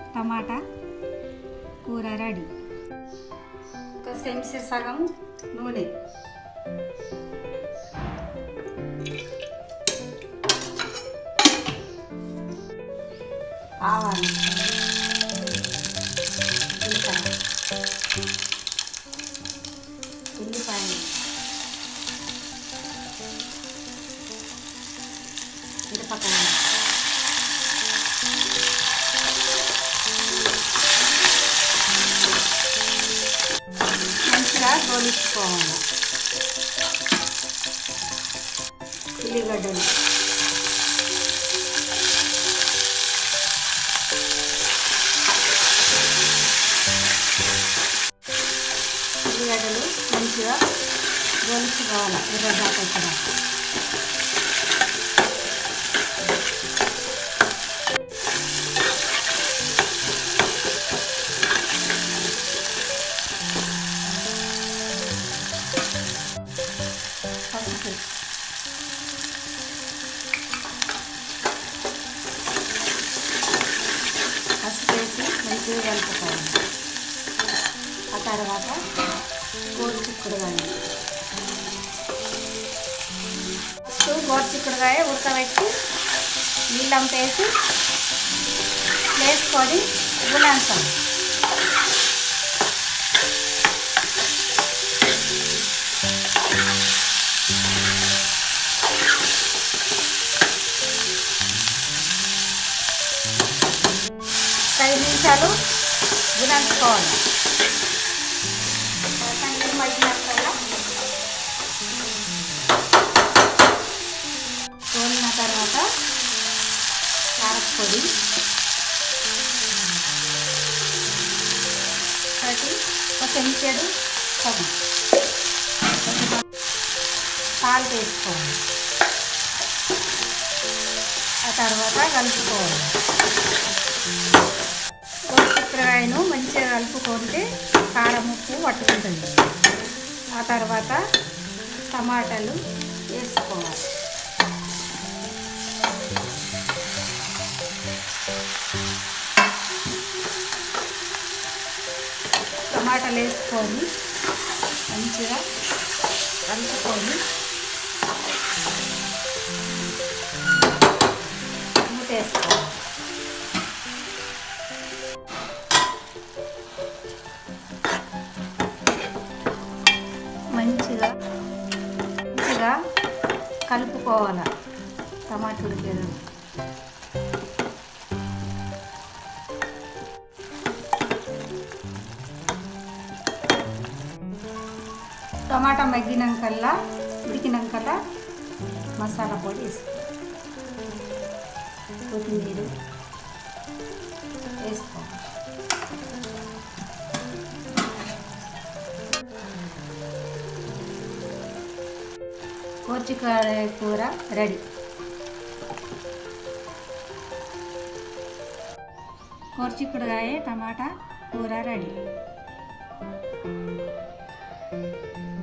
టమాటా కూర రెడీ ఒక చెంచా సగం నూనె ఆవాలు జీలకర్ర ఉల్లిపాయలు మిరపకాయలు మంచిగా గోలించుకోవాలి ఉల్లిగడ్డలు ఉల్లిగడ్డలు మంచిగా గోలించుకోవాలి ఎర్రదాకా ఇక్కడ పసుపు పసుపు వేసి మంచిగా కలుపుకోవాలి ఆ తర్వాత గోరు చిక్కుడుగాయ ఫస్ట్ గోరు చిక్కుడుగాయ ఉడకబెట్టి నీళ్ళంత వేసి వేసుకొని గులాంతం ఐదు నిమిషాలు గులాంచుకోవాలి తర్వాత నీళ్ళు మగ్గినాకల్లా తోలిన తర్వాత కారపొడి ఒకటి ఒక చెంచాడు సగం పాలు వేసుకోవాలి ఆ తర్వాత కలుపుకోవాలి చిత్రకాయను మంచిగా కలుపుకుంటే కారం ఉప్పు పట్టుకుంటుంది ఆ తర్వాత టమాటాలు వేసుకోవాలి టమాటాలు వేసుకొని మంచిగా కలుపుకొని మూత వేసుకోవాలి మంచిగా మంచిగా కలుపుకోవాలి టమాటా ఉడికేది టమాటా మగ్గినాకల్లా ఉడికినాకల్లా మసాలా పొడి వేసుకో కొత్తిమీర వేసుకో కోర్చికాయ కూర రెడీ కోర్చిక్కుడుకాయ టమాటా కూర రెడీ